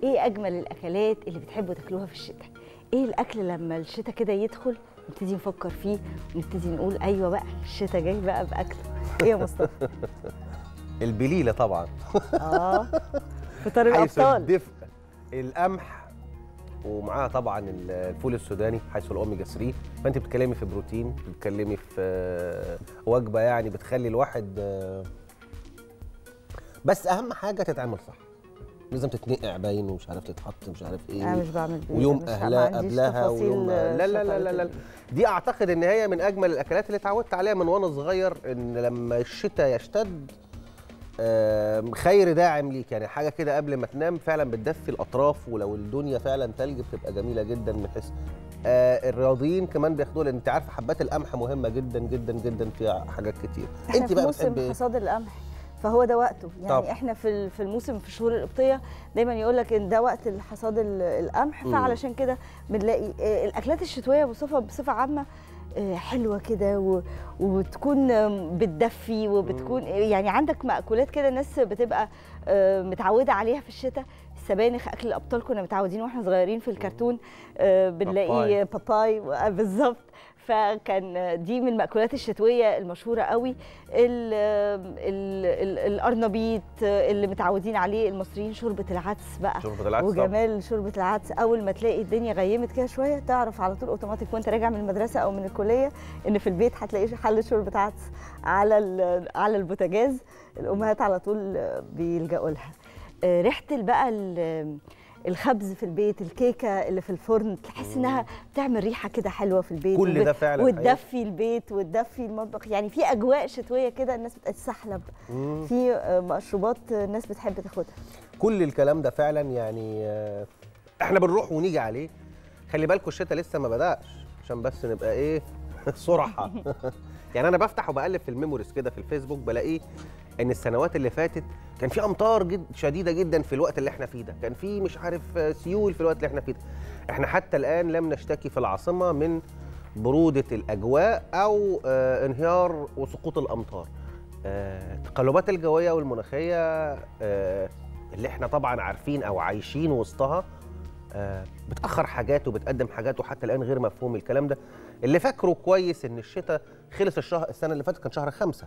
ايه اجمل الاكلات اللي بتحبوا تاكلوها في الشتاء ايه الاكل لما الشتاء كده يدخل نبتدي نفكر فيه ونبتدي نقول ايوه بقى الشتاء جاي بقى باكله ايه يا مصطفى البليله طبعا اه فطار حيث الابطال الدفء القمح ومعاها طبعا الفول السوداني حيث الاوميجا 3 فانت بتتكلمي في بروتين بتتكلمي في آه، وجبه يعني بتخلي الواحد آه، بس اهم حاجه تتعمل صح لازم تتنقع باين ومش عارف تتحط مش عارف ايه انا مش بعمل بيه ويوم مش- اهلها ما عنديش قبلها تفاصيل ويوم لا لا لا لا لا, لا. شطارة دي اعتقد ان هي من اجمل الاكلات اللي اتعودت عليها من وانا صغير ان لما الشتاء يشتد آم، خير داعم ليك يعني حاجه كده قبل ما تنام فعلا بتدفي الاطراف ولو الدنيا فعلا تلج بتبقى جميله جدا من حيث آه الرياضيين كمان بياخدوها لان انت عارف حبات القمح مهمه جدا جدا جدا في حاجات كتير احنا انت في بقى موسم بتحبي ايه حصاد القمح فهو ده وقته يعني طبعا. طب. احنا في ال- في الموسم في الشهور القبطيه دايما يقول لك ان ده وقت حصاد ال- القمح مم. فعلشان كده بنلاقي آه، الاكلات الشتويه بصفه بصفه عامه آه، حلوه كده و- وبتكون آم، بتدفي وبتكون يعني عندك مأكولات كده الناس بتبقى آه، متعوده عليها في الشتاء السبانخ اكل الابطال كنا متعودين واحنا صغيرين في الكرتون آه، بنلاقي باباي. باباي و- بالظبط فكان دي من المأكولات الشتوية المشهورة قوي ال ال ال الأرنبيط اللي متعودين عليه المصريين شوربة العدس بقى شوربه العدس طبعاً. وجمال شوربة العدس أول ما تلاقي الدنيا غيمت كده شوية تعرف على طول أوتوماتيك وأنت راجع من المدرسة أو من الكلية إن في البيت هتلاقي حل شوربة عدس على ال- على البوتاجاز الأمهات على طول بيلجأوا لها آه، ريحة بقى ال- الخبز في البيت الكيكه اللي في الفرن تحس انها بتعمل ريحه كده حلوه في البيت كل وب- ده فعلا وتدفي البيت وتدفي المطبخ يعني في اجواء شتويه كده الناس بتتسحلب مم. في آه، مشروبات الناس بتحب تاخدها كل الكلام ده فعلا يعني آه، احنا بنروح ونيجي عليه خلي بالكم الشتاء لسه ما بدأش عشان بس نبقى ايه صراحة يعني انا بفتح وبقلب في الميموريز كده في الفيسبوك بلاقيه ان السنوات اللي فاتت كان في امطار جد شديده جدا في الوقت اللي احنا فيه ده كان في مش عارف آه، سيول في الوقت اللي احنا فيه ده احنا حتى الان لم نشتكي في العاصمه من بروده الاجواء او آه، انهيار وسقوط الامطار آه، التقلبات الجويه والمناخيه آه، اللي احنا طبعا عارفين او عايشين وسطها آه، بتاخر حاجات وبتقدم حاجات وحتى الان غير مفهوم الكلام ده اللي فاكره كويس ان الشتاء خلص الشهر السنه اللي فاتت كان شهر خمسة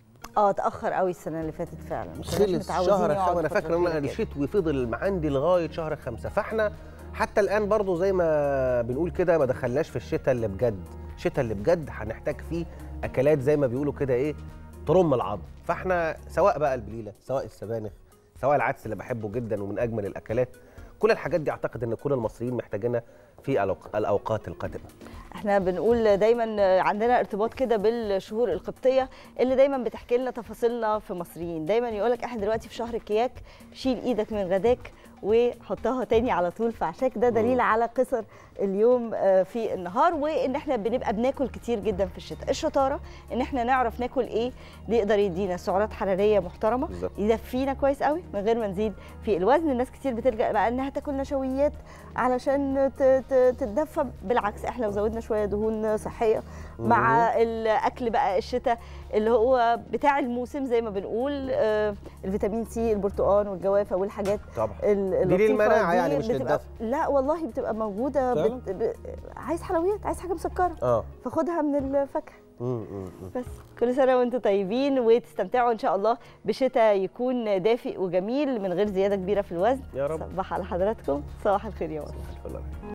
اه اتاخر قوي السنه اللي فاتت فعلا ما كناش خلص متعودين شهر يقعد خمسة انا فترة فاكر ان طويلة انا كده. الشتوي فضل عندي لغايه شهر خمسة فاحنا حتى الان برضو زي ما بنقول كده ما دخلناش في الشتاء اللي بجد الشتاء اللي بجد هنحتاج فيه اكلات زي ما بيقولوا كده ايه ترم العظم فاحنا سواء بقى البليله سواء السبانخ سواء العدس اللي بحبه جدا ومن اجمل الاكلات كل الحاجات دي اعتقد ان كل المصريين محتاجينها في الأوق- الاوقات القادمه احنا بنقول دايما عندنا ارتباط كده بالشهور القبطيه اللي دايما بتحكي لنا تفاصيلنا في مصريين دايما يقول لك احنا دلوقتي في شهر الكياك شيل ايدك من غداك وحطها تاني على طول في عشاك ده دليل على قصر اليوم آه، في النهار وان احنا بنبقى بناكل كتير جدا في الشتاء الشطاره ان احنا نعرف ناكل ايه اللي يقدر يدينا سعرات حراريه محترمه بالظبط. يدفينا كويس قوي من غير ما نزيد في الوزن الناس كتير بتلجا بقى انها تاكل نشويات علشان ت- ت- تتدفى بالعكس احنا لو زودنا شويه دهون صحيه مع الاكل بقى الشتاء اللي هو بتاع الموسم زي ما بنقول آه، الفيتامين سي البرتقال والجوافه والحاجات طبعا ال- دي اللطيفة للمناعة دي يعني مش بتبقى للدفء. لا والله بتبقى موجوده فعلا؟ بت... ب... عايز حلويات عايز حاجه مسكره اه فخدها من الفاكهه مم، مم، مم. بس كل سنه وانتم طيبين وتستمتعوا ان شاء الله بشتاء يكون دافئ وجميل من غير زياده كبيره في الوزن يا رب صباح على حضراتكم صباح الخير يا مصر الفل عليك.